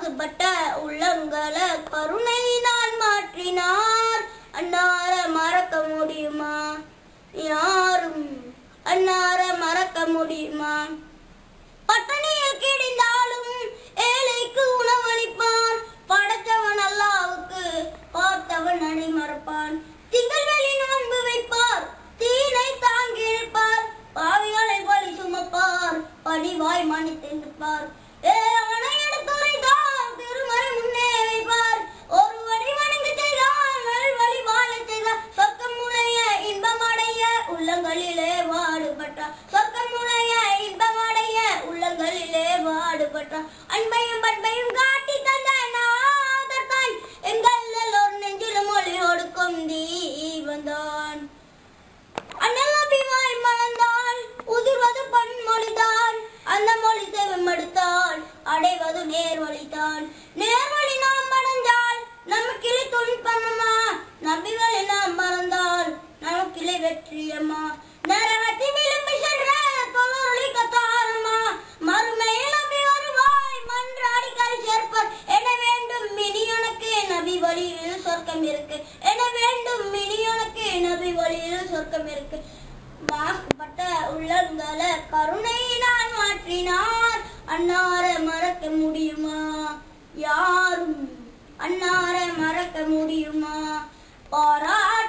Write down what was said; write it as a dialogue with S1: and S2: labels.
S1: மாசுபட்ட உள்ளங்களை கருணையினால் மாற்றினார் அன்னார மறக்க முடியுமா யாரும் அன்னார மறக்க முடியுமா பட்டணியில் கிடந்தாலும் ஏழைக்கு உணவளிப்பான் படைத்தவன் அல்லாவுக்கு பார்த்தவன் அணி மறப்பான் திங்கள் வெளி நோன்பு வைப்பார் தீனை தாங்கி இருப்பார் பாவிகளை வழி சுமப்பார் பணிவாய் மன்னித்து நிற்பார் ஏழவனை எடுத்துரைத்தார் திருமறை முன்னே வைப்பார் ஒரு வழி வணங்கி செய்தார் நல்வழி வாழ செய்தார் சொர்க்கமுடைய இன்பமடைய உள்ளங்களிலே வாடுபட்டார் சொர்க்கமுடைய இன்பமடைய உள்ளங்களிலே வாடுபட்டார் அன்பையும் பண்பையும் காட்டி தந்த நாதர் தாய் எங்கள் எல்லோர் நெஞ்சிலும் ஒளியோடு கொந்தி வந்தான் அண்ணல் அபிமாய் மணந்தால் உதிர்வது பன்மொழிதான் அந்த மொழி செவமடுத்தால் அடைவது நேர்வழிதான் நேர்வழி நாம் அடைஞ்சால் நமக்கிளை துன்பமம்மா நபிகளை நாம் மறந்தால் நமக்கிளை வெற்றியம்மா நரகத்தி விளிம்பு சென்ற தொழிலொலி கத்தாரம்மா மறுமையில் நம்பி வருவாய் மன்றாடி கரை சேர்ப்பார் என வேண்டும் மினி உனக்கு நபி வழியில் சொர்க்கம் இருக்கு என வேண்டும் மினி உனக்கு நபி வழியில் சொர்க்கம் இருக்கு மாசுபட்ட உள்ளங்களை கருணையினால் மாற்றினார் அன்னார மறக்க முடியுமா யாரும் அன்னார மறக்க முடியுமா பாராட்ட